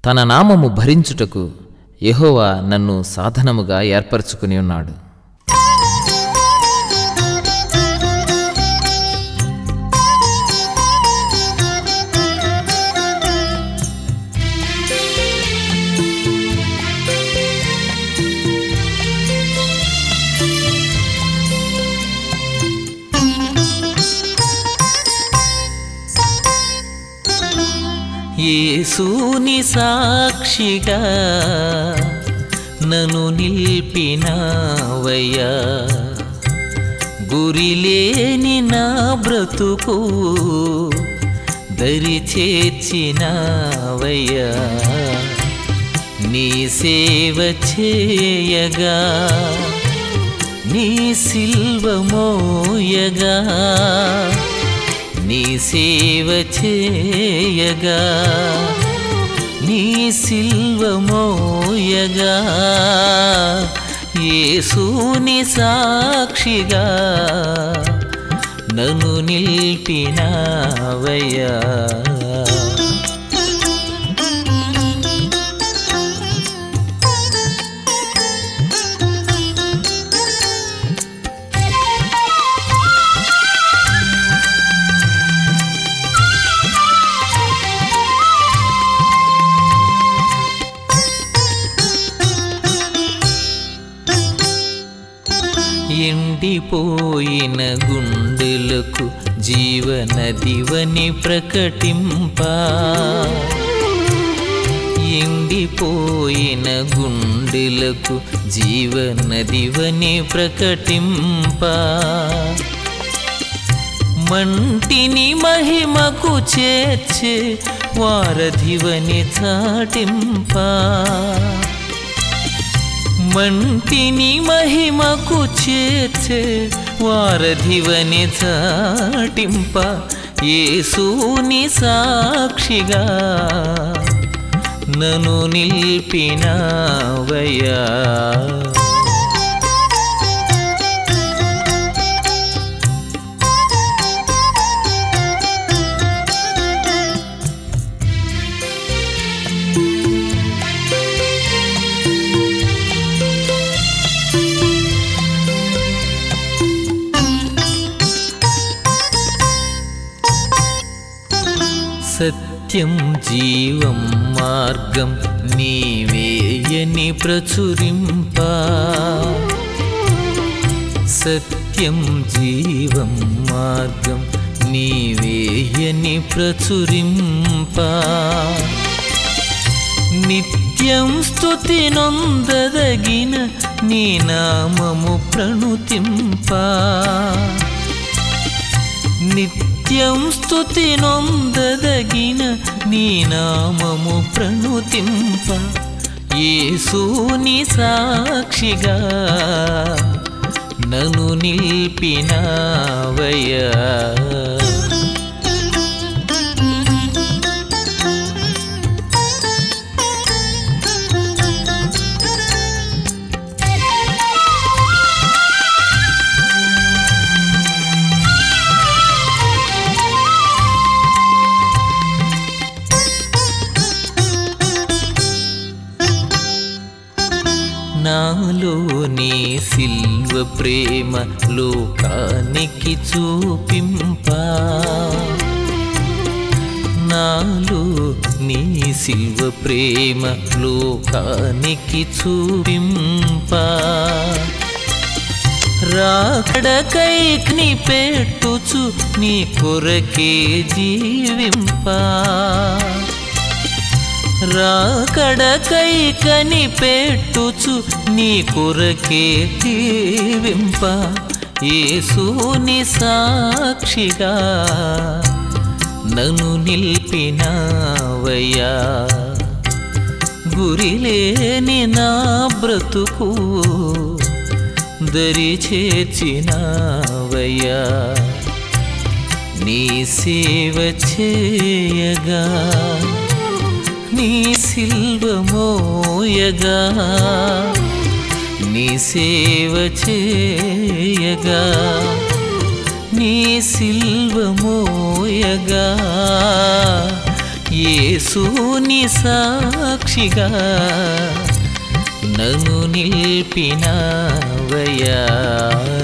తన నామము భరించుటకు యెహోవా నన్ను సాధనముగా ఏర్పరచుకుని ఉన్నాడు యేసుని సాక్షిగా నన్ను నిలిపినావయ్యా గురిలేని నా బ్రతుకు దరి చేర్చినావయ్యా నీ సేవ చేయగా నీ సిల్వ మోయగా నీ సేవ చేయగా నీ సిల్వ మోయగా యేసుని సాక్షిగా నన్ను నిలిపినావయ్యా ఎండిపోయిన గుండెలకు జీవనదివని ప్రకటింప ఎండిపోయిన గుండెలకు జీవనదివని ప్రకటింప మంటిని మహిమకు చేర్చే వారధివని చాటింప మంటిని మహిమకు చేర్చే వారధివని చాటింప యేసుని సాక్షిగా నన్ను నిలిపినావయ్యా సత్యం జీవం మార్గం నీవేయని ప్రచురింప సత్యం జీవం మార్గం నీవేయని ప్రచురింప నిత్యం స్తుతి నొందదగిన నీ నామము ప్రణుతింప నిత్యం స్తుతి నొందదగిన నీ నామము ప్రణుతింప యేసుని సాక్షిగా నన్ను నిలిపినావయ్యా నాలోని సిల్వ ప్రేమ లోకానికి చూపింప నాలో నీ సిల్వ ప్రేమ లోకానికి చూపింప రాకడకైక్ని పెట్టుచు నీ కొరకే జీవింప రాకడకై కనిపెట్టుచు నీ కొరకే తీవింప యేసుని సాక్షిగా నన్ను నిలిపినావయ్యా గురిలేని నా బ్రతుకు దరి చేర్చినావయ్యా నీ సేవ చేయగా నీ సిల్వ మోయగా నీ సేవ చేయగా నీ సిల్వ మోయగా యేసుని సాక్షిగా నన్ను నిలిపినవయ్యా